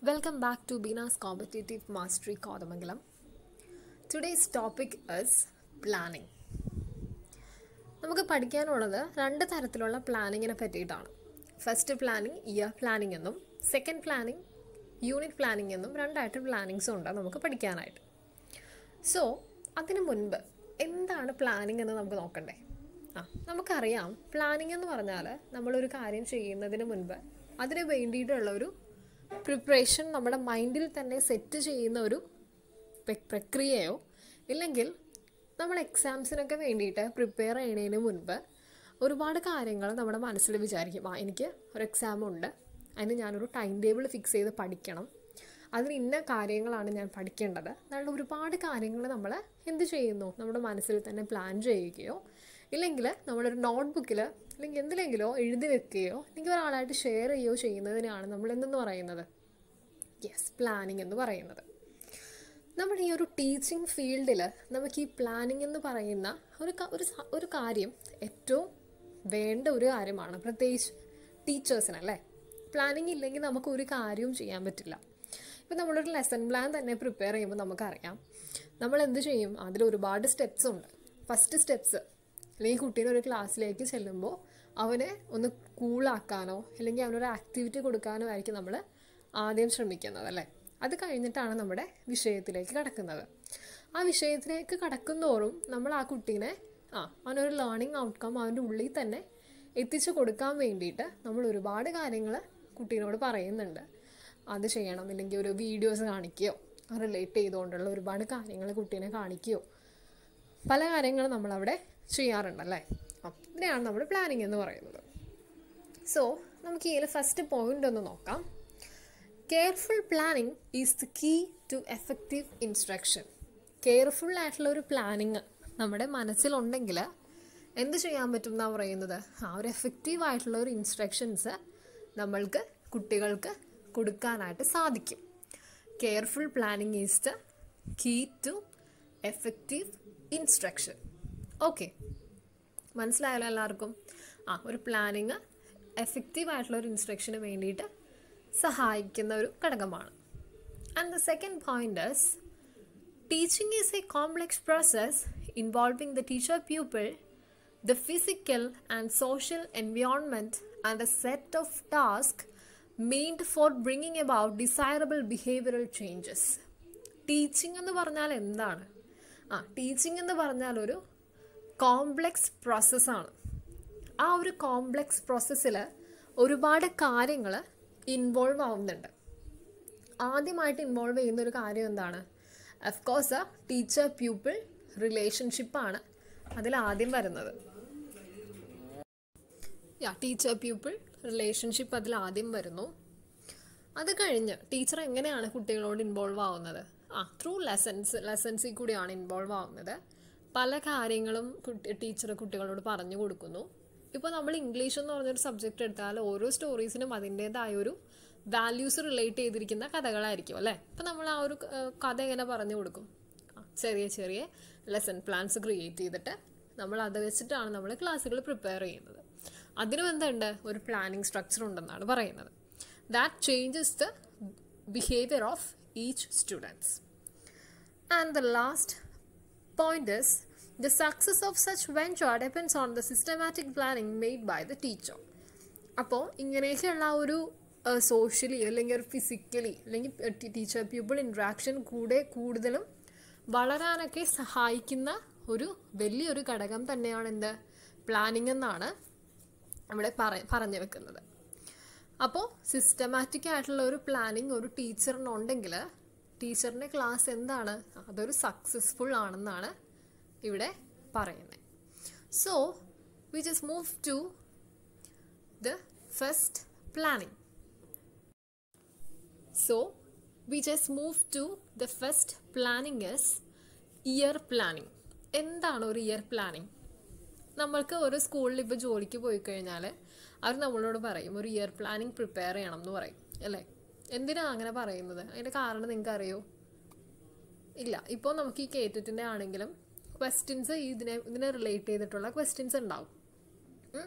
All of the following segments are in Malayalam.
Welcome back to Bina's Competitive Mastery Kodamangalam. Today's topic is planning. നമുക്ക് പഠിക്കാനുള്ളത് രണ്ട് തരത്തിലുള്ള പ്ലാനിങ്ങിനെ പറ്റിയിട്ടാണ് ഫസ്റ്റ് പ്ലാനിങ് ഇയർ പ്ലാനിങ് എന്നും സെക്കൻഡ് പ്ലാനിങ് യൂണിറ്റ് പ്ലാനിങ് എന്നും രണ്ടായിട്ട് പ്ലാനിങ്സും ഉണ്ട് നമുക്ക് പഠിക്കാനായിട്ട് സോ അതിനു മുൻപ് എന്താണ് പ്ലാനിങ് എന്ന് നമുക്ക് നോക്കണ്ടേ ആ നമുക്കറിയാം പ്ലാനിങ് എന്ന് പറഞ്ഞാൽ നമ്മളൊരു കാര്യം ചെയ്യുന്നതിന് മുൻപ് അതിന് വേണ്ടിയിട്ടുള്ള ഒരു പ്രിപ്പറേഷൻ നമ്മുടെ മൈൻഡിൽ തന്നെ സെറ്റ് ചെയ്യുന്ന ഒരു പ്ര- പ്രക്രിയയോ ഇല്ലെങ്കിൽ നമ്മൾ എക്സാംസിനൊക്കെ വേണ്ടിയിട്ട് പ്രിപ്പയർ ചെയ്യുന്നതിന് മുൻപ് ഒരുപാട് കാര്യങ്ങൾ നമ്മുടെ മനസ്സിൽ വിചാരിക്കും ആ എനിക്ക് ഒരു എക്സാം ഉണ്ട് അതിന് ഞാനൊരു ടൈം ടേബിൾ ഫിക്സ് ചെയ്ത് പഠിക്കണം അതിന് ഇന്ന കാര്യങ്ങളാണ് ഞാൻ പഠിക്കേണ്ടത് എന്നുള്ള ഒരുപാട് കാര്യങ്ങൾ നമ്മൾ എന്ത് ചെയ്യുന്നു നമ്മുടെ മനസ്സിൽ തന്നെ പ്ലാൻ ചെയ്യുകയോ ഇല്ലെങ്കിൽ നമ്മളൊരു നോട്ട്ബുക്കിൽ അല്ലെങ്കിൽ എന്തിലെങ്കിലോ എഴുതി വെക്കുകയോ അല്ലെങ്കിൽ ഒരാളായിട്ട് ഷെയർ ചെയ്യുകയോ ചെയ്യുന്നതിനാണ് നമ്മൾ എന്തെന്ന് പറയുന്നത് യെസ് പ്ലാനിങ് എന്ന് പറയുന്നത് നമ്മുടെ ഈ ഒരു ടീച്ചിങ് ഫീൽഡിൽ നമുക്ക് ഈ പ്ലാനിങ് എന്ന് പറയുന്ന ഒരു ക- ഒരു സ- ഒരു കാര്യം ഏറ്റവും വേണ്ട ഒരു കാര്യമാണ് പ്രത്യേകിച്ച് ടീച്ചേഴ്സിനല്ലേ പ്ലാനിങ് ഇല്ലെങ്കിൽ നമുക്ക് ഒരു കാര്യവും ചെയ്യാൻ പറ്റില്ല ഇപ്പം നമ്മളൊരു ലെസൺ പ്ലാൻ തന്നെ പ്രിപ്പയർ ചെയ്യുമ്പോൾ നമുക്കറിയാം നമ്മൾ എന്ത് ചെയ്യും അതിൽ ഒരുപാട് സ്റ്റെപ്സ് ഉണ്ട് ഫസ്റ്റ് സ്റ്റെപ്സ് അല്ലെങ്കിൽ കുട്ടീനെ ഒരു ക്ലാസ്സിലേക്ക് ചെല്ലുമ്പോൾ അവനെ ഒന്ന് കൂളാക്കാനോ അല്ലെങ്കിൽ അവനൊരു ആക്ടിവിറ്റി കൊടുക്കാനോ ആയിരിക്കും നമ്മൾ ആദ്യം ശ്രമിക്കുന്നത് അല്ലേ അത് കഴിഞ്ഞിട്ടാണ് നമ്മുടെ വിഷയത്തിലേക്ക് കടക്കുന്നത് ആ വിഷയത്തിലേക്ക് കടക്കുന്നോറും നമ്മൾ ആ കുട്ടീനെ ആ അവനൊരു ലേണിംഗ് ഔട്ട്കം അവൻ്റെ ഉള്ളിൽ തന്നെ എത്തിച്ചു കൊടുക്കാൻ വേണ്ടിയിട്ട് നമ്മൾ ഒരുപാട് കാര്യങ്ങൾ കുട്ടീനോട് പറയുന്നുണ്ട് അത് ചെയ്യണം ഇല്ലെങ്കിൽ ഒരു വീഡിയോസ് കാണിക്കുകയോ റിലേറ്റ് ചെയ്തുകൊണ്ടുള്ള ഒരുപാട് കാര്യങ്ങൾ കുട്ടീനെ കാണിക്കുകയോ പല കാര്യങ്ങളും നമ്മളവിടെ ചെയ്യാറുണ്ടല്ലേ ആ ഇതിനെയാണ് നമ്മൾ പ്ലാനിങ് എന്ന് പറയുന്നത് സോ നമുക്ക് ഇതിൽ ഫസ്റ്റ് പോയിന്റ് ഒന്ന് നോക്കാം careful planning is the key to effective instruction careful ആയിട്ടുള്ള ഒരു പ്ലാനിങ് നമ്മുടെ മനസ്സിലുണ്ടെങ്കിൽ എന്ത് ചെയ്യാൻ പറ്റും എന്നാണ് പറയുന്നത് ആ ഒരു എഫക്റ്റീവ് ആയിട്ടുള്ള ഒരു ഇൻസ്ട്രക്ഷൻസ് നമ്മൾക്ക് കുട്ടികൾക്ക് കൊടുക്കാനായിട്ട് സാധിക്കും careful planning is the key to effective instruction okay മനസ്സിലായല്ലോ എല്ലാവർക്കും ആ ഒരു പ്ലാനിങ് എഫക്റ്റീവ് ആയിട്ടുള്ള ഒരു ഇൻസ്ട്രക്ഷന് വേണ്ടിയിട്ട് സഹായിക്കുന്ന ഒരു ഘടകമാണ് and the second point is teaching is a complex process involving the teacher pupil the physical and social environment and a set of tasks meant for bringing about desirable behavioral changes ടീച്ചിങ് എന്ന് പറഞ്ഞാൽ എന്താണ് ആ ടീച്ചിങ് എന്ന് പറഞ്ഞാൽ ഒരു കോംപ്ലക്സ് പ്രോസസ്സാണ് ആ ഒരു കോംപ്ലക്സ് പ്രോസസ്സിൽ ഒരുപാട് കാര്യങ്ങൾ ഇൻവോൾവ് ആവുന്നുണ്ട് ആദ്യമായിട്ട് ഇൻവോൾവ് ചെയ്യുന്ന ഒരു കാര്യം എന്താണ് അഫ്കോഴ്സ് ടീച്ചർ പ്യൂപ്പിൾ റിലേഷൻഷിപ്പാണ് അതിൽ ആദ്യം വരുന്നത് യാ ടീച്ചർ പ്യൂപ്പിൾ റിലേഷൻഷിപ്പ് അതിൽ ആദ്യം വരുന്നു അത് കഴിഞ്ഞ് ടീച്ചർ എങ്ങനെയാണ് കുട്ടികളോട് ഇൻവോൾവ് ആവുന്നത് ആ ത്രൂ ലെസൺസ് ലെസൺസിൽ കൂടിയാണ് ഇൻവോൾവ് ആവുന്നത് പല കാര്യങ്ങളും കുട്ടി ടീച്ചർ കുട്ടികളോട് പറഞ്ഞു കൊടുക്കുന്നു ഇപ്പോൾ നമ്മൾ ഇംഗ്ലീഷ് എന്ന് പറഞ്ഞൊരു സബ്ജക്റ്റ് എടുത്താൽ ഓരോ സ്റ്റോറീസിനും അതിൻ്റേതായ ഒരു വാല്യൂസ് റിലേറ്റ് ചെയ്തിരിക്കുന്ന കഥകളായിരിക്കും അല്ലേ ഇപ്പം നമ്മൾ ആ ഒരു ഏഹ്, കഥ എങ്ങനെ പറഞ്ഞു കൊടുക്കും ആ, ചെറിയ ചെറിയ ലെസൺ പ്ലാൻസ് ക്രിയേറ്റ് ചെയ്തിട്ട് നമ്മൾ അത് വെച്ചിട്ടാണ് നമ്മൾ ക്ലാസ്സുകൾ പ്രിപ്പയർ ചെയ്യുന്നത് അതിനും എന്തുണ്ട് ഒരു പ്ലാനിങ് സ്ട്രക്ചർ ഉണ്ടെന്നാണ് പറയുന്നത് that changes the behaviour of each students And the last point is the success of such venture depends on the systematic planning made by the teacher. അപ്പോൾ ഇങ്ങനെയൊക്കെയുള്ള ആ ഒരു സോഷ്യലി അല്ലെങ്കിൽ ഒരു ഫിസിക്കലി അല്ലെങ്കിൽ ടീച്ചർ പീപ്പിൾ ഇൻട്രാക്ഷൻ കൂടെ കൂടുതലും വളരാനൊക്കെ സഹായിക്കുന്ന ഒരു വലിയൊരു ഘടകം തന്നെയാണ് എന്ത് പ്ലാനിങ് എന്നാണ് ഇവിടെ പറ പറഞ്ഞു വെക്കുന്നത് അപ്പോൾ സിസ്റ്റമാറ്റിക് ആയിട്ടുള്ള ഒരു പ്ലാനിങ് ഒരു ടീച്ചറിനുണ്ടെങ്കിൽ ടീച്ചറിൻ്റെ ക്ലാസ് എന്താണ് അതൊരു സക്സസ്ഫുൾ ആണെന്നാണ് ഇവിടെ പറയുന്നത് so we just move to the first planning so we just move to the first planning is year planning എന്താണ് ഒരു ഇയർ പ്ലാനിങ് നമ്മൾക്ക് ഒരു സ്കൂളിൽ ഇപ്പോൾ ജോലിക്ക് പോയി കഴിഞ്ഞാൽ അവർ നമ്മളോട് പറയും ഒരു ഇയർ പ്ലാനിങ് പ്രിപ്പയർ ചെയ്യണം എന്ന് പറയും അല്ലേ എന്തിനാണ് അങ്ങനെ പറയുന്നത് അതിൻ്റെ കാരണം നിങ്ങൾക്ക് അറിയോ ഇല്ല ഇപ്പോൾ നമുക്ക് ഈ കേറ്ററ്റിൻ്റെ ആണെങ്കിലും ക്വസ്റ്റ്യൻസ് ഇതിനെ ഇതിനെ റിലേറ്റ് ചെയ്തിട്ടുള്ള ക്വസ്റ്റ്യൻസ് ഉണ്ടാവും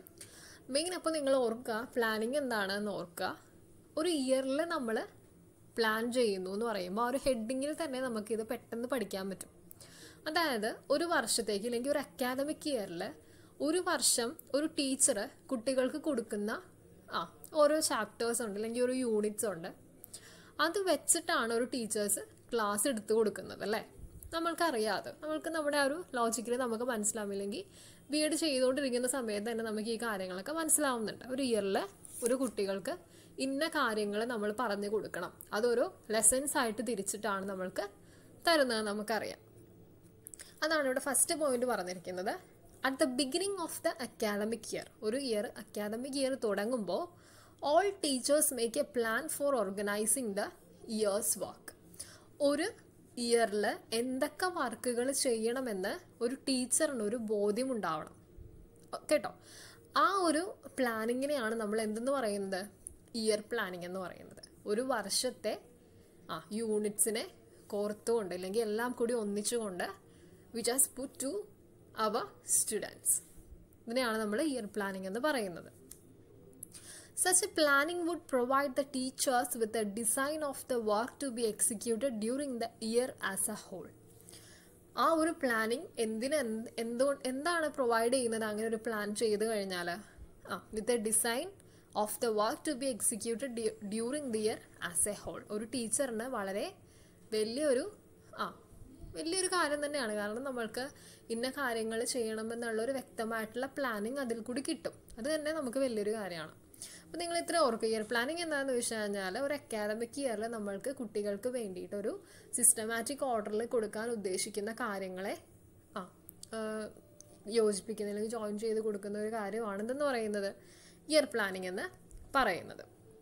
മെയിൻ അപ്പോൾ നിങ്ങൾ ഓർക്കുക പ്ലാനിങ് എന്താണെന്ന് ഓർക്കുക ഒരു ഇയറിൽ നമ്മൾ പ്ലാൻ ചെയ്യുന്നു എന്ന് പറയുമ്പോൾ ആ ഒരു ഹെഡിങ്ങിൽ തന്നെ നമുക്കിത് പെട്ടെന്ന് പഠിക്കാൻ പറ്റും അതായത് ഒരു വർഷത്തേക്ക് അല്ലെങ്കിൽ ഒരു അക്കാദമിക് ഇയറിൽ ഒരു വർഷം ഒരു ടീച്ചർ കുട്ടികൾക്ക് കൊടുക്കുന്ന ആ ഓരോ ചാപ്റ്റേഴ്സ് ഉണ്ട് അല്ലെങ്കിൽ ഒരു യൂണിറ്റ്സ് ഉണ്ട് അത് വെച്ചിട്ടാണ് ഒരു ടീച്ചേഴ്സ് ക്ലാസ് എടുത്തു കൊടുക്കുന്നത് അല്ലേ നമ്മൾക്കറിയാതെ നമ്മൾക്ക് നമ്മുടെ ആ ഒരു ലോജിക്കിൽ നമുക്ക് മനസ്സിലാവില്ലെങ്കിൽ ബി എഡ് ചെയ്തുകൊണ്ടിരിക്കുന്ന സമയത്ത് തന്നെ നമുക്ക് ഈ കാര്യങ്ങളൊക്കെ മനസ്സിലാവുന്നുണ്ട് ഒരു ഇയറിൽ ഒരു കുട്ടികൾക്ക് ഇന്ന കാര്യങ്ങൾ നമ്മൾ പറഞ്ഞു കൊടുക്കണം അതൊരു ലെസൺസ് ആയിട്ട് തിരിച്ചിട്ടാണ് നമ്മൾക്ക് തരുന്നത് നമുക്കറിയാം അതാണ് ഇവിടെ ഫസ്റ്റ് പോയിന്റ് പറഞ്ഞിരിക്കുന്നത് at the beginning of the academic year ഒരു ഇയർ അക്കാദമിക് ഇയർ തുടങ്ങുമ്പോൾ all teachers make a plan for organising the year's work ഒരു ഇയറിൽ എന്തൊക്കെ വർക്കുകൾ ചെയ്യണമെന്ന് ഒരു ടീച്ചറിന് ഒരു ബോധ്യമുണ്ടാവണം കേട്ടോ ആ ഒരു പ്ലാനിങ്ങിനെയാണ് നമ്മൾ എന്തെന്ന് പറയുന്നത് ഇയർ പ്ലാനിങ് എന്ന് പറയുന്നത് ഒരു വർഷത്തെ ആ യൂണിറ്റ്സിനെ കോർത്തുകൊണ്ട് അല്ലെങ്കിൽ എല്ലാം കൂടി ഒന്നിച്ചുകൊണ്ട് which has put to our students ഇതിനെയാണ് നമ്മൾ ഇയർ പ്ലാനിങ് എന്ന് പറയുന്നത് Such a planning would provide the teachers with a design of the work to be executed during the year as a whole. ആ ഒരു പ്ലാനിങ് എന്തിന് എന്ത് എന്തോ എന്താണ് പ്രൊവൈഡ് ചെയ്യുന്നത് അങ്ങനെ ഒരു പ്ലാൻ ചെയ്ത് കഴിഞ്ഞാൽ ah with a design of the work to be executed during the year as a whole ഒരു ടീച്ചറിന് വളരെ വലിയൊരു ആ വലിയൊരു കാര്യം തന്നെയാണ് കാരണം നമ്മൾക്ക് ഇന്ന കാര്യങ്ങൾ ചെയ്യണമെന്നുള്ള ഒരു വ്യക്തമായിട്ടുള്ള പ്ലാനിങ് അതിൽ കൂടി കിട്ടും അത് തന്നെ നമുക്ക് വലിയൊരു കാര്യമാണ് അപ്പോൾ നിങ്ങൾ ഇത്ര ഓർക്കുക ഇയർ പ്ലാനിങ് എന്താണെന്ന് വെച്ച് കഴിഞ്ഞാൽ ഒരു അക്കാദമിക് ഇയറിൽ നമ്മൾക്ക് കുട്ടികൾക്ക് വേണ്ടിയിട്ട് ഒരു സിസ്റ്റമാറ്റിക് ഓർഡറിൽ കൊടുക്കാൻ ഉദ്ദേശിക്കുന്ന കാര്യങ്ങളെ ആ യോജിപ്പിക്കുന്ന അല്ലെങ്കിൽ ജോയിൻ ചെയ്ത് കൊടുക്കുന്ന ഒരു കാര്യമാണ് ഇതെന്ന് പറയുന്നത് ഇയർ പ്ലാനിങ് എന്ന് പറയുന്നത്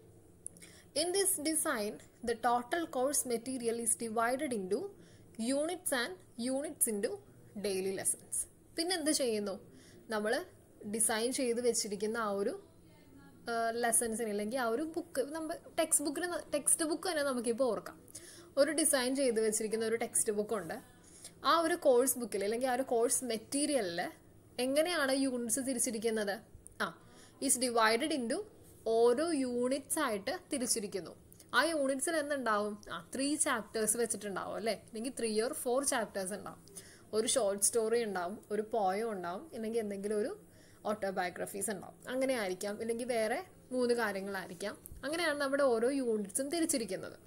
In this design, the total course material is divided into units and units into daily lessons. പിന്നെ എന്ത് ചെയ്യുന്നു നമ്മൾ ഡിസൈൻ ചെയ്ത് വെച്ചിരിക്കുന്ന ആ ഒരു ലെസൺസിന് അല്ലെങ്കിൽ ആ ഒരു ബുക്ക് നമ്മൾ ടെക്സ്റ്റ് ബുക്കിന് ടെക്സ്റ്റ് ബുക്ക് തന്നെ നമുക്കിപ്പോൾ ഓർക്കാം ഒരു ഡിസൈൻ ചെയ്ത് വെച്ചിരിക്കുന്ന ഒരു ടെക്സ്റ്റ് ബുക്ക് ഉണ്ട് ആ ഒരു കോഴ്സ് ബുക്കിൽ അല്ലെങ്കിൽ ആ ഒരു കോഴ്സ് മെറ്റീരിയലിൽ എങ്ങനെയാണ് യൂണിറ്റ്സ് തിരിച്ചിരിക്കുന്നത് ആ ഈസ് ഡിവൈഡഡ് ഇൻറ്റു ഓരോ യൂണിറ്റ്സ് ആയിട്ട് തിരിച്ചിരിക്കുന്നു ആ യൂണിറ്റ്സിൽ എന്തുണ്ടാവും ആ ത്രീ ചാപ്റ്റേഴ്സ് വെച്ചിട്ടുണ്ടാവും അല്ലേ അല്ലെങ്കിൽ ത്രീ ഓർ ഫോർ ചാപ്റ്റേഴ്സ് ഉണ്ടാവും ഒരു ഷോർട്ട് സ്റ്റോറി ഉണ്ടാവും ഒരു പോയം ഉണ്ടാവും അല്ലെങ്കിൽ എന്തെങ്കിലും ഒരു ഓട്ടോബയോഗ്രഫീസ് ഉണ്ടാവും അങ്ങനെ ആയിരിക്കാം ഇല്ലെങ്കിൽ വേറെ മൂന്ന് കാര്യങ്ങളായിരിക്കാം അങ്ങനെയാണ് നമ്മുടെ ഓരോ യൂണിറ്റ്സും തിരിച്ചിരിക്കുന്നത്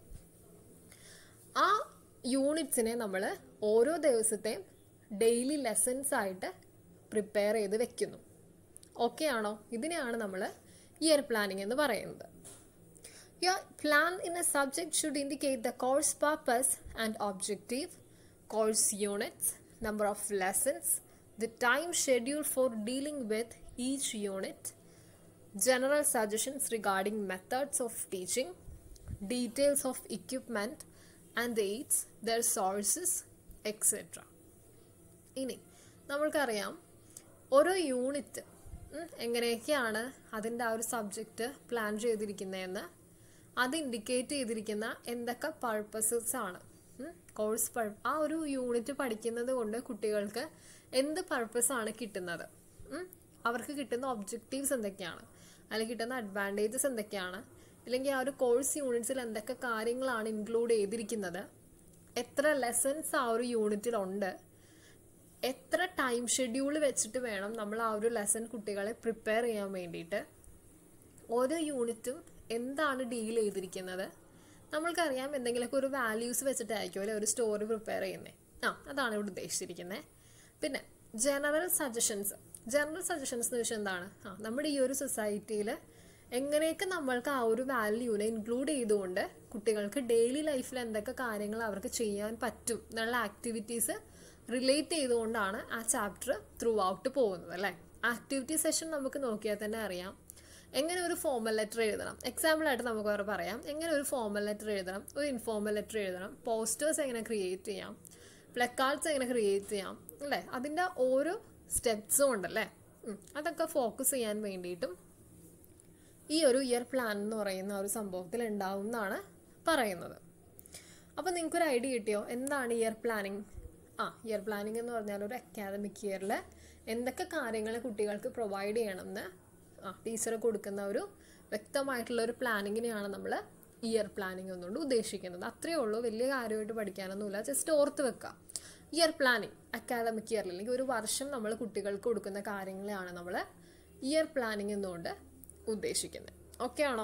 ആ യൂണിറ്റ്സിനെ നമ്മൾ ഓരോ ദിവസത്തെയും ഡെയിലി ലെസൺസ് ആയിട്ട് പ്രിപ്പയർ ചെയ്ത് വെക്കുന്നു ഓക്കെ ആണോ ഇതിനെയാണ് നമ്മൾ ഇയർ പ്ലാനിങ് എന്ന് പറയുന്നത് Your plan in a subject should indicate the course purpose and objective, course units, number of lessons, the time schedule for dealing with each unit, general suggestions regarding methods of teaching, details of equipment and aids, their sources, etc. ഇനി നമ്മൾക്കറിയാം ഓരോ യൂണിറ്റ് എങ്ങനെയൊക്കെയാണ് അതിൻ്റെ ആ ഒരു സബ്ജക്റ്റ് പ്ലാൻ ചെയ്തിരിക്കുന്നതെന്ന് അത് ഇൻഡിക്കേറ്റ് ചെയ്തിരിക്കുന്ന എന്തൊക്കെ പർപ്പസസ് ആണ് കോഴ്സ് ആ ഒരു യൂണിറ്റ് പഠിക്കുന്നത് കൊണ്ട് കുട്ടികൾക്ക് എന്ത് പർപ്പസ് ആണ് കിട്ടുന്നത് ഉം? അവർക്ക് കിട്ടുന്ന ഒബ്ജക്റ്റീവ്സ് എന്തൊക്കെയാണ് അല്ലെങ്കിൽ കിട്ടുന്ന അഡ്വാൻറ്റേജസ് എന്തൊക്കെയാണ് അല്ലെങ്കിൽ ആ ഒരു കോഴ്സ് യൂണിറ്റ്സിൽ എന്തൊക്കെ കാര്യങ്ങളാണ് ഇൻക്ലൂഡ് ചെയ്തിരിക്കുന്നത് എത്ര ലെസൺസ് ആ ഒരു യൂണിറ്റിലുണ്ട് എത്ര ടൈം ഷെഡ്യൂൾ വെച്ചിട്ട് വേണം നമ്മൾ ആ ഒരു ലെസൺ കുട്ടികളെ പ്രിപ്പയർ ചെയ്യാൻ വേണ്ടിയിട്ട് ഓരോ യൂണിറ്റും എന്താണ് ഡീൽ ചെയ്തിരിക്കുന്നത് നമ്മൾക്കറിയാം എന്തെങ്കിലുമൊക്കെ ഒരു വാല്യൂസ് വെച്ചിട്ടായിരിക്കും അല്ലെ ഒരു സ്റ്റോറി പ്രിപ്പയർ ചെയ്യുന്നത് ആ അതാണ് ഇവിടെ ഉദ്ദേശിച്ചിരിക്കുന്നത് പിന്നെ ജനറൽ സജഷൻസ് ജനറൽ സജഷൻസ് എന്ന് വെച്ചാൽ എന്താണ് ആ നമ്മുടെ ഈ ഒരു സൊസൈറ്റിയിൽ എങ്ങനെയൊക്കെ നമ്മൾക്ക് ആ ഒരു വാല്യൂനെ ഇൻക്ലൂഡ് ചെയ്തുകൊണ്ട് കുട്ടികൾക്ക് ഡെയിലി ലൈഫിൽ എന്തൊക്കെ കാര്യങ്ങൾ അവർക്ക് ചെയ്യാൻ പറ്റും എന്നുള്ള ആക്ടിവിറ്റീസ് റിലേറ്റ് ചെയ്തുകൊണ്ടാണ് ആ ചാപ്റ്റർ ത്രൂ ഔട്ട് പോകുന്നത് അല്ലേ ആക്ടിവിറ്റി സെഷൻ നമുക്ക് നോക്കിയാൽ തന്നെ അറിയാം എങ്ങനെ ഒരു ഫോമൽ ലെറ്റർ എഴുതണം എക്സാമ്പിളായിട്ട് നമുക്ക് അവരെ പറയാം എങ്ങനെ ഒരു ഫോമൽ ലെറ്റർ എഴുതണം ഒരു ഇൻഫോമൽ ലെറ്റർ എഴുതണം പോസ്റ്റേഴ്സ് എങ്ങനെ ക്രിയേറ്റ് ചെയ്യാം പ്ലക്കാർഡ്സ് എങ്ങനെ ക്രിയേറ്റ് ചെയ്യാം അല്ലേ അതിൻ്റെ ഓരോ സ്റ്റെപ്സും ഉണ്ടല്ലേ ഉം. അതൊക്കെ ഫോക്കസ് ചെയ്യാൻ വേണ്ടിയിട്ടും ഈ ഒരു ഇയർ പ്ലാൻ എന്ന് പറയുന്ന ഒരു സംഭവത്തിൽ ഉണ്ടാവും എന്നാണ് പറയുന്നത് അപ്പോൾ നിങ്ങൾക്കൊരു ഐഡിയ കിട്ടിയോ എന്താണ് ഇയർ പ്ലാനിങ് ആ ഇയർ പ്ലാനിങ് എന്ന് പറഞ്ഞാൽ ഒരു അക്കാദമിക് ഇയറിൽ എന്തൊക്കെ കാര്യങ്ങൾ കുട്ടികൾക്ക് പ്രൊവൈഡ് ചെയ്യണമെന്ന് ആ ടീച്ചർ കൊടുക്കുന്ന ഒരു വ്യക്തമായിട്ടുള്ള ഒരു പ്ലാനിങ്ങിനെയാണ് നമ്മൾ ഇയർ പ്ലാനിങ് എന്നുകൊണ്ട് ഉദ്ദേശിക്കുന്നത് അത്രയേ ഉള്ളൂ വലിയ കാര്യമായിട്ട് പഠിക്കാനൊന്നുമില്ല ജസ്റ്റ് ഓർത്ത് വെക്കുക ഇയർ പ്ലാനിങ് അക്കാദമിക് ഇയറിൽ അല്ലെങ്കിൽ ഒരു വർഷം നമ്മൾ കുട്ടികൾക്ക് കൊടുക്കുന്ന കാര്യങ്ങളെയാണ് നമ്മൾ ഇയർ പ്ലാനിങ് എന്നുകൊണ്ട് ഉദ്ദേശിക്കുന്നത് ഓക്കെ ആണോ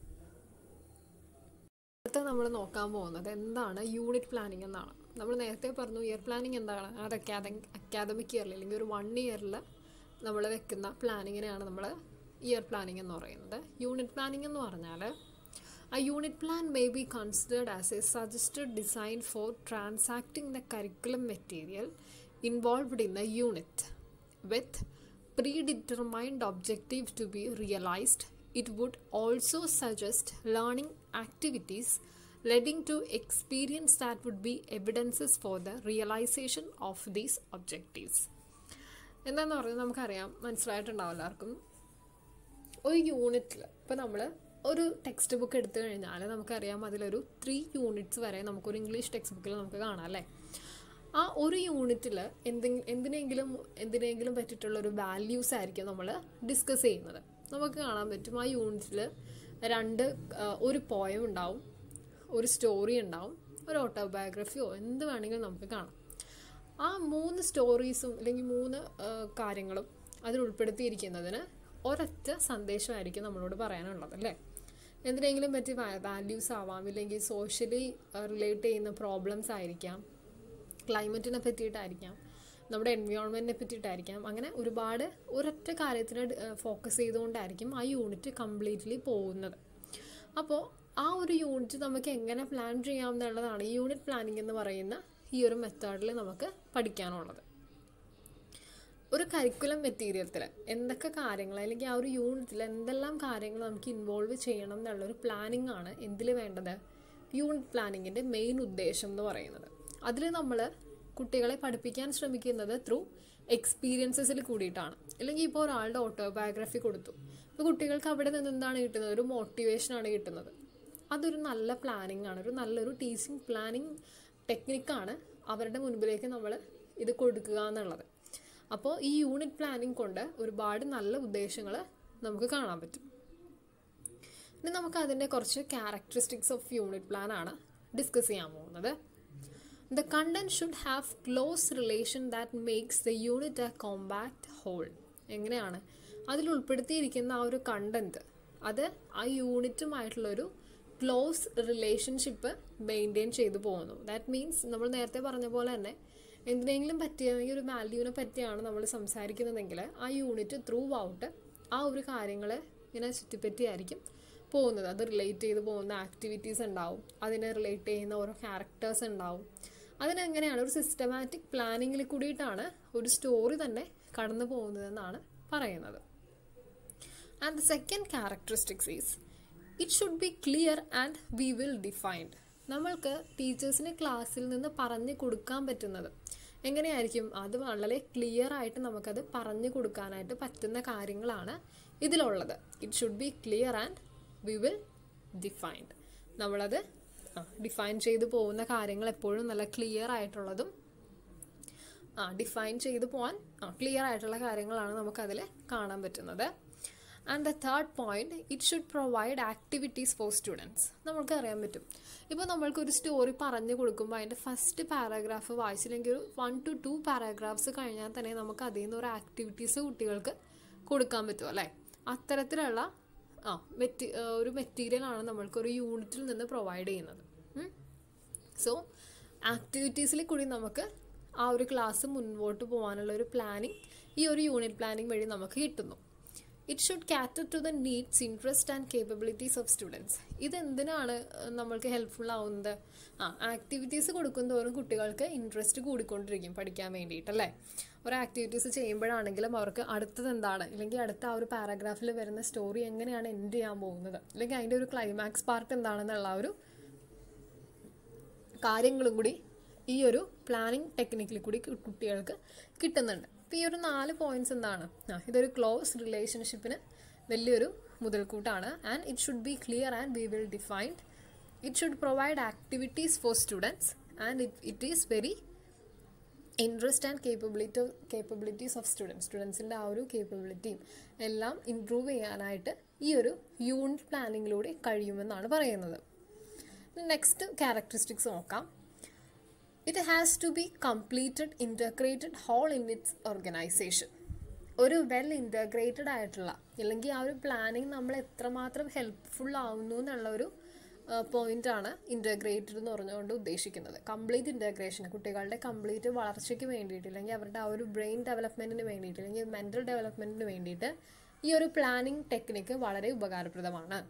അടുത്ത നമ്മൾ നോക്കാൻ പോകുന്നത് എന്താണ് യൂണിറ്റ് പ്ലാനിങ് എന്നാണ് നമ്മൾ നേരത്തെ പറഞ്ഞു ഇയർ പ്ലാനിങ് എന്താണ് അത് അക്കാദമിക് അക്കാദമിക് ഇയറിൽ അല്ലെങ്കിൽ ഒരു വൺ ഇയറിൽ നമ്മൾ വെക്കുന്ന പ്ലാനിങ്ങിനെയാണ് നമ്മൾ ഇയർ പ്ലാനിങ് എന്ന് പറയുന്നത് യൂണിറ്റ് പ്ലാനിങ് എന്ന് പറഞ്ഞാൽ A unit plan may be considered as a suggested design for transacting the curriculum material involved in a unit with predetermined objectives to be realized. It would also suggest learning activities leading to experience that would be evidences for the realization of these objectives. എന്താന്ന് പറഞ്ഞാൽ നമുക്കറിയാം മനസ്സിലായിട്ടുണ്ടാവും എല്ലാവർക്കും ഒരു യൂണിറ്റിൽ ഇപ്പോൾ നമ്മൾ ഒരു ടെക്സ്റ്റ് ബുക്ക് എടുത്തു കഴിഞ്ഞാൽ നമുക്കറിയാം അതിലൊരു ത്രീ യൂണിറ്റ്സ് വരെ നമുക്കൊരു ഇംഗ്ലീഷ് ടെക്സ്റ്റ് ബുക്കിൽ നമുക്ക് കാണാം അല്ലേ ആ ഒരു യൂണിറ്റിൽ എന്തെങ്കിലും എന്തിനെങ്കിലും എന്തിനെങ്കിലും പറ്റിയിട്ടുള്ള ഒരു വാല്യൂസ് ആയിരിക്കും നമ്മൾ ഡിസ്കസ് ചെയ്യുന്നത് നമുക്ക് കാണാൻ പറ്റും ആ യൂണിറ്റിൽ രണ്ട് ആ, ഒരു പോയം ഉണ്ടാവും ഒരു സ്റ്റോറി ഉണ്ടാവും ഒരു ഓട്ടോബയോഗ്രഫിയോ എന്ത് വേണമെങ്കിലും നമുക്ക് കാണാം ആ മൂന്ന് സ്റ്റോറീസും അല്ലെങ്കിൽ മൂന്ന് ആ, കാര്യങ്ങളും അതിൽ ഉൾപ്പെടുത്തിയിരിക്കുന്നതിന് ഒരൊറ്റ സന്ദേശമായിരിക്കും നമ്മളോട് പറയാനുള്ളത് അല്ലേ എന്തിനെങ്കിലും പറ്റി വാല്യൂസ് ആവാം ഇല്ലെങ്കിൽ സോഷ്യലി റിലേറ്റ് ചെയ്യുന്ന പ്രോബ്ലംസ് ആയിരിക്കാം ക്ലൈമറ്റിനെ പറ്റിയിട്ടായിരിക്കാം നമ്മുടെ എൻവയോൺമെൻറ്റിനെ പറ്റിയിട്ടായിരിക്കാം അങ്ങനെ ഒരുപാട് ഒരൊറ്റ കാര്യത്തിന് ഫോക്കസ് ചെയ്തുകൊണ്ടായിരിക്കും ആ യൂണിറ്റ് കംപ്ലീറ്റ്ലി പോകുന്നത് അപ്പോൾ ആ ഒരു യൂണിറ്റ് നമുക്ക് എങ്ങനെ പ്ലാൻ ചെയ്യാം എന്നുള്ളതാണ് ഈ യൂണിറ്റ് പ്ലാനിങ് എന്ന് പറയുന്ന ഈ ഒരു മെത്തേഡിൽ നമുക്ക് പഠിക്കാനുള്ളത് ഒരു കരിക്കുലം മെറ്റീരിയലത്തിൽ എന്തൊക്കെ കാര്യങ്ങൾ അല്ലെങ്കിൽ ആ ഒരു യൂണിറ്റിൽ എന്തെല്ലാം കാര്യങ്ങൾ നമുക്ക് ഇൻവോൾവ് ചെയ്യണം എന്നുള്ളൊരു പ്ലാനിങ് ആണ് എന്തിൽ വേണ്ടത് യൂണിറ്റ് പ്ലാനിങ്ങിൻ്റെ മെയിൻ ഉദ്ദേശം എന്ന് പറയുന്നത് അതിൽ നമ്മൾ കുട്ടികളെ പഠിപ്പിക്കാൻ ശ്രമിക്കുന്നത് ത്രൂ എക്സ്പീരിയൻസസിൽ കൂടിയിട്ടാണ് അല്ലെങ്കിൽ ഇപ്പോൾ ഒരാളുടെ ഓട്ടോബയോഗ്രഫി കൊടുത്തു അപ്പോൾ കുട്ടികൾക്ക് അവിടെ നിന്ന് എന്താണ് കിട്ടുന്നത് ഒരു മോട്ടിവേഷനാണ് കിട്ടുന്നത് അതൊരു നല്ല പ്ലാനിങ് ആണ് ഒരു നല്ലൊരു ടീച്ചിങ് പ്ലാനിങ് ടെക്നിക്കാണ് അവരുടെ മുൻപിലേക്ക് നമ്മൾ ഇത് കൊടുക്കുക എന്നുള്ളത് അപ്പോൾ ഈ യൂണിറ്റ് പ്ലാനിങ് കൊണ്ട് ഒരുപാട് നല്ല ഉദ്ദേശങ്ങൾ നമുക്ക് കാണാൻ പറ്റും ഇനി നമുക്ക് അതിൻ്റെ കുറച്ച് ക്യാരക്ടറിസ്റ്റിക്സ് ഓഫ് യൂണിറ്റ് പ്ലാൻ ആണ് ഡിസ്കസ് ചെയ്യാൻ പോകുന്നത് the content should have close relation that makes the unit a compact whole എങ്ങനെയാണ് അതിൽ ഉൾപ്പെടുത്തിയിരിക്കുന്ന ആ ഒരു കണ്ടന്റ് അത് ആ യൂണിറ്റുമായിട്ടുള്ളൊരു ക്ലോസ് റിലേഷൻഷിപ്പ് മെയിൻറ്റെയിൻ ചെയ്തു പോകുന്നു ദാറ്റ് മീൻസ് നമ്മൾ നേരത്തെ പറഞ്ഞ പോലെ തന്നെ എന്തിനെങ്കിലും പറ്റിയ ഈ ഒരു വാല്യൂവിനെ പറ്റിയാണ് നമ്മൾ സംസാരിക്കുന്നതെങ്കിൽ ആ യൂണിറ്റ് ത്രൂ ഔട്ട് ആ ഒരു കാര്യങ്ങൾ ഇങ്ങനെ ചുറ്റിപ്പറ്റിയായിരിക്കും പോകുന്നത് അത് റിലേറ്റ് ചെയ്ത് പോകുന്ന ആക്ടിവിറ്റീസ് ഉണ്ടാവും അതിനെ റിലേറ്റ് ചെയ്യുന്ന ഓരോ ക്യാരക്ടേഴ്സ് ഉണ്ടാവും അതിനെങ്ങനെയാണ് ഒരു സിസ്റ്റമാറ്റിക് പ്ലാനിങ്ങിൽ കൂടിയിട്ടാണ് ഒരു സ്റ്റോറി തന്നെ കടന്നു പോകുന്നതെന്നാണ് പറയുന്നത് and the second characteristics is it should be clear and we will defined നമ്മൾക്ക് ടീച്ചേഴ്സിന് ക്ലാസ്സിൽ നിന്ന് പറഞ്ഞു കൊടുക്കാൻ പറ്റുന്നത് എങ്ങനെയായിരിക്കും അത് വളരെ ക്ലിയർ ആയിട്ട് നമുക്കത് പറഞ്ഞു കൊടുക്കാനായിട്ട് പറ്റുന്ന കാര്യങ്ങളാണ് ഇതിലുള്ളത് it should be clear and we will defined നമ്മളത് ഡിഫൈൻ ചെയ്തു പോകുന്ന കാര്യങ്ങൾ എപ്പോഴും നല്ല ക്ലിയർ ആയിട്ടുള്ളതും ആ ഡിഫൈൻ ചെയ്തു പോകാൻ ആ ക്ലിയർ ആയിട്ടുള്ള കാര്യങ്ങളാണ് നമുക്കതിൽ കാണാൻ പറ്റുന്നത് and the third point it should provide activities for students നമുക്ക് അറിയാൻ പറ്റും ഇപ്പോൾ നമ്മൾക്കൊരു സ്റ്റോറി പറഞ്ഞു കൊടുക്കുമ്പോൾ അതിൻ്റെ ഫസ്റ്റ് പാരാഗ്രാഫ് വായിച്ചില്ലെങ്കിൽ ഒരു വൺ ടു ടു പാരാഗ്രാഫ്സ് കഴിഞ്ഞാൽ തന്നെ നമുക്ക് അതിൽ നിന്ന് ഒരു ആക്ടിവിറ്റീസ് കുട്ടികൾക്ക് കൊടുക്കാൻ പറ്റും അല്ലേ അത്തരത്തിലുള്ള ആ മെറ്റി ഒരു മെറ്റീരിയലാണ് നമ്മൾക്കൊരു യൂണിറ്റിൽ നിന്ന് പ്രൊവൈഡ് ചെയ്യുന്നത് സോ ആക്ടിവിറ്റീസിൽ കൂടി നമുക്ക് ആ ഒരു ക്ലാസ് മുൻപോട്ട് പോകാനുള്ള ഒരു പ്ലാനിങ് ഈ ഒരു യൂണിറ്റ് പ്ലാനിങ് വഴി നമുക്ക് കിട്ടുന്നു it should cater to the needs interest and capabilities of students ഇതെന്തിനാണ് ഏഹ്, നമ്മൾക്ക് ഹെൽപ്ഫുൾ ആവുന്നത് ആ ആക്ടിവിറ്റീസ് കൊടുക്കുന്തോറും കുട്ടികൾക്ക് ഇൻട്രസ്റ്റ് കൂടിക്കൊണ്ടിരിക്കും പഠിക്കാൻ വേണ്ടിയിട്ടല്ലേ ഒരു ആക്ടിവിറ്റീസ് ചെയ്യുമ്പോഴാണെങ്കിലും അവർക്ക് അടുത്തത് എന്താണ് അല്ലെങ്കിൽ അടുത്ത ആ ഒരു പാരാഗ്രാഫിൽ വരുന്ന സ്റ്റോറി എങ്ങനെയാണ് എൻഡ് ചെയ്യാൻ പോകുന്നത് അല്ലെങ്കിൽ അതിൻ്റെ ഒരു ക്ലൈമാക്സ് പാർട്ട് എന്താണെന്നുള്ള ആ ഒരു കാര്യങ്ങളും കൂടി ഈ ഒരു പ്ലാനിങ് ടെക്നിക്കിൽ കൂടി കു- കുട്ടികൾക്ക് കിട്ടുന്നുണ്ട് അപ്പോൾ ഈ ഒരു നാല് പോയിന്റ്സ് എന്താണ് ആ ഇതൊരു ക്ലോസ് റിലേഷൻഷിപ്പിന് വലിയൊരു മുതൽക്കൂട്ടാണ് and it should be clear and we will defined it should provide activities for students and it it is very interest and capability capabilities of students സ്റ്റുഡൻസിൻ്റെ ആ ഒരു കേപ്പബിലിറ്റിയും എല്ലാം ഇമ്പ്രൂവ് ചെയ്യാനായിട്ട് ഈ ഒരു യൂണിറ്റ് പ്ലാനിങ്ങിലൂടെ കഴിയുമെന്നാണ് പറയുന്നത് നെക്സ്റ്റ് ക്യാരക്ടറിസ്റ്റിക്സ് നോക്കാം it has to be completed integrated whole in its organisation ഒരു വെൽ ഇൻ്റഗ്രേറ്റഡ് ആയിട്ടുള്ള അല്ലെങ്കിൽ ആ ഒരു പ്ലാനിങ് നമ്മൾ എത്രമാത്രം ഹെൽപ്ഫുൾ ആവുന്നു എന്നുള്ള ഒരു പോയിന്റാണ് ഇൻ്റഗ്രേറ്റഡ് എന്ന് പറഞ്ഞുകൊണ്ട് ഉദ്ദേശിക്കുന്നത് കംപ്ലീറ്റ് ഇൻ്റഗ്രേഷൻ കുട്ടികളുടെ കംപ്ലീറ്റ് വളർച്ചയ്ക്ക് വേണ്ടിയിട്ട് അല്ലെങ്കിൽ അവരുടെ ആ ഒരു ബ്രെയിൻ ഡെവലപ്മെൻറ്റിന് വേണ്ടിയിട്ട് അല്ലെങ്കിൽ മെൻ്റൽ ഡെവലപ്മെൻറ്റിന് വേണ്ടിയിട്ട് ഈ ഒരു പ്ലാനിങ് ടെക്നിക്ക് വളരെ ഉപകാരപ്രദമാണ്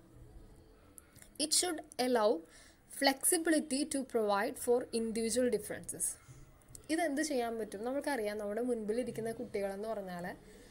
it should allow flexibility to provide for individual differences ഇതെന്ത് ചെയ്യാൻ പറ്റും നമുക്കറിയാം നമ്മുടെ മുൻപിലിരിക്കുന്ന കുട്ടികളെന്ന് പറഞ്ഞാൽ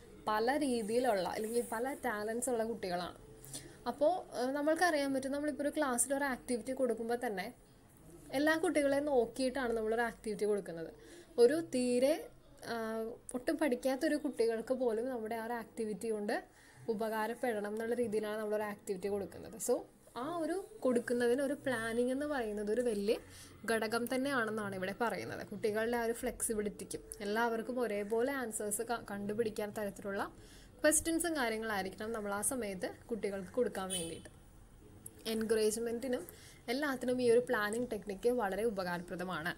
പല രീതിയിലുള്ള അല്ലെങ്കിൽ പല ടാലൻസ് ഉള്ള കുട്ടികളാണ് അപ്പോൾ നമ്മൾക്കറിയാൻ പറ്റും നമ്മളിപ്പോൾ ഒരു ക്ലാസ്സിൽ ഒരു ആക്ടിവിറ്റി കൊടുക്കുമ്പോൾ തന്നെ എല്ലാ കുട്ടികളെയും നോക്കിയിട്ടാണ് നമ്മളൊരു ആക്ടിവിറ്റി കൊടുക്കുന്നത് ഒരു തീരെ ആ, ഒട്ടും പഠിക്കാത്തൊരു കുട്ടികൾക്ക് പോലും നമ്മുടെ ആ ഒരു ആക്ടിവിറ്റി കൊണ്ട് ഉപകാരപ്പെടണം എന്നുള്ള രീതിയിലാണ് നമ്മളൊരു ആക്ടിവിറ്റി കൊടുക്കുന്നത് സോ ആ ഒരു കൊടുക്കുന്നതിന് ഒരു പ്ലാനിങ് എന്ന് പറയുന്നത് ഒരു വലിയ ഘടകം തന്നെയാണെന്നാണ് ഇവിടെ പറയുന്നത് കുട്ടികളുടെ ആ ഒരു ഫ്ലെക്സിബിലിറ്റിക്കും എല്ലാവർക്കും ഒരേപോലെ ആൻസേഴ്സ് കണ്ടുപിടിക്കാൻ തരത്തിലുള്ള ക്വസ്റ്റ്യൻസും കാര്യങ്ങളായിരിക്കണം നമ്മൾ ആ സമയത്ത് കുട്ടികൾക്ക് കൊടുക്കാൻ വേണ്ടിയിട്ട് എൻകറേജ്മെൻറ്റിനും എല്ലാത്തിനും ഈ ഒരു പ്ലാനിങ് ടെക്നിക്ക് വളരെ ഉപകാരപ്രദമാണ്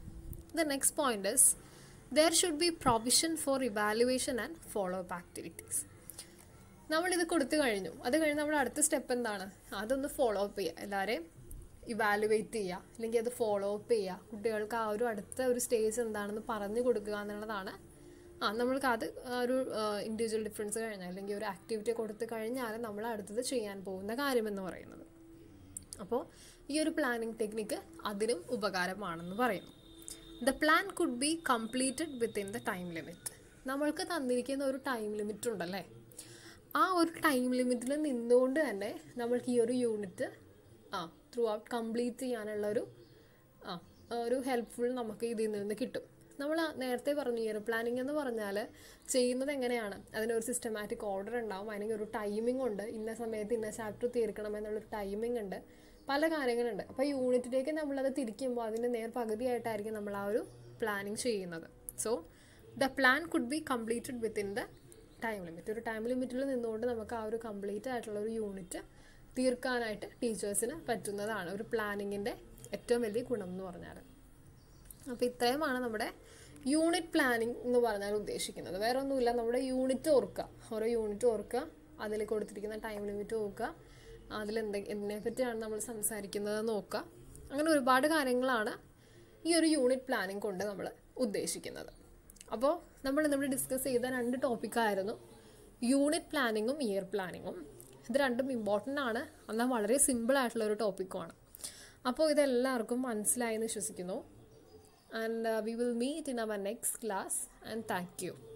the next point is there should be provision for evaluation and follow up activities നമ്മളിത് കൊടുത്തു കഴിഞ്ഞു അത് കഴിഞ്ഞ് നമ്മുടെ അടുത്ത സ്റ്റെപ്പ് എന്താണ് അതൊന്ന് ഫോളോ അപ്പ് ചെയ്യുക എല്ലാവരെയും ഇവാലുവേറ്റ് ചെയ്യുക അല്ലെങ്കിൽ അത് ഫോളോ അപ്പ് ചെയ്യുക കുട്ടികൾക്ക് ആ ഒരു അടുത്ത ഒരു സ്റ്റേജ് എന്താണെന്ന് പറഞ്ഞു കൊടുക്കുക എന്നുള്ളതാണ് ആ നമ്മൾക്ക് അത് ആ ഒരു ഇൻഡിവിജ്വൽ ഡിഫറൻസ് കഴിഞ്ഞാൽ അല്ലെങ്കിൽ ഒരു ആക്ടിവിറ്റി കൊടുത്തു കഴിഞ്ഞാൽ നമ്മൾ അടുത്തത് ചെയ്യാൻ പോകുന്ന കാര്യമെന്ന് പറയുന്നത് അപ്പോൾ ഈ ഒരു പ്ലാനിങ് ടെക്നിക്ക് അതിനും ഉപകാരമാണെന്ന് പറയുന്നു the plan could be completed within the time limit നമ്മൾക്ക് തന്നിരിക്കുന്ന ഒരു ടൈം ലിമിറ്റ് ഉണ്ടല്ലേ ആ ഒരു ടൈം ലിമിറ്റിൽ നിന്നുകൊണ്ട് തന്നെ നമ്മൾക്ക് ഈ ഒരു യൂണിറ്റ് ആ ത്രൂ ഔട്ട് കംപ്ലീറ്റ് ചെയ്യാനുള്ള ഒരു ആ ഒരു ഹെൽപ്ഫുൾ നമുക്ക് ഇതിൽ നിന്ന് കിട്ടും നമ്മൾ നേരത്തെ പറഞ്ഞു ഇയർ പ്ലാനിങ് എന്ന് പറഞ്ഞാൽ ചെയ്യുന്നത് എങ്ങനെയാണ് അതിനൊരു സിസ്റ്റമാറ്റിക് ഓർഡർ ഉണ്ടാവും അതിന് ഒരു ടൈമിംഗ് ഉണ്ട് ഇന്ന സമയത്ത് ഇന്ന ചാപ്റ്റർ തീർക്കണം എന്നുള്ളൊരു ടൈമിംഗ് ഉണ്ട് പല കാര്യങ്ങളുണ്ട് അപ്പോൾ യൂണിറ്റിലേക്ക് നമ്മളത് തിരിക്കുമ്പോൾ അതിൻ്റെ നേർ പകുതിയായിട്ടായിരിക്കും നമ്മൾ ആ ഒരു പ്ലാനിങ് ചെയ്യുന്നത് so the plan could be completed within the time limit ഒരു ടൈം ലിമിറ്റിൽ നിന്നുകൊണ്ട് നമുക്ക് ആ ഒരു കംപ്ലീറ്റ് ആയിട്ടുള്ള ഒരു യൂണിറ്റ് തീർക്കാനായിട്ട് ടീച്ചേഴ്സിന് പറ്റുന്നതാണ് ഒരു പ്ലാനിങ്ങിൻ്റെ ഏറ്റവും വലിയ ഗുണം എന്ന് പറഞ്ഞാൽ അപ്പോൾ ഇത്രയുമാണ് നമ്മുടെ യൂണിറ്റ് പ്ലാനിങ് എന്ന് പറഞ്ഞാൽ ഉദ്ദേശിക്കുന്നത് വേറെ ഒന്നുമില്ല നമ്മുടെ യൂണിറ്റ് ഓർക്കുക ഓരോ യൂണിറ്റ് ഓർക്കുക അതിൽ കൊടുത്തിരിക്കുന്ന ടൈം ലിമിറ്റ് നോക്കുക അതിലെന്തെ എന്തിനെ പറ്റിയാണ് നമ്മൾ സംസാരിക്കുന്നത് നോക്കുക അങ്ങനെ ഒരുപാട് കാര്യങ്ങളാണ് ഈ ഒരു യൂണിറ്റ് പ്ലാനിങ് കൊണ്ട് നമ്മൾ ഉദ്ദേശിക്കുന്നത് അപ്പോൾ നമ്മൾ നമ്മൾ ഡിസ്കസ് ചെയ്ത രണ്ട് ടോപ്പിക്കായിരുന്നു യൂണിറ്റ് പ്ലാനിങ്ങും ഇയർ പ്ലാനിങ്ങും ഇത് രണ്ടും ഇമ്പോർട്ടൻ്റ് ആണ് എന്നാൽ വളരെ സിമ്പിൾ ആയിട്ടുള്ള ഒരു ടോപ്പിക്കുമാണ് അപ്പോൾ ഇതെല്ലാവർക്കും മനസ്സിലായി എന്ന് വിശ്വസിക്കുന്നു and uh, we will meet in our next class and thank you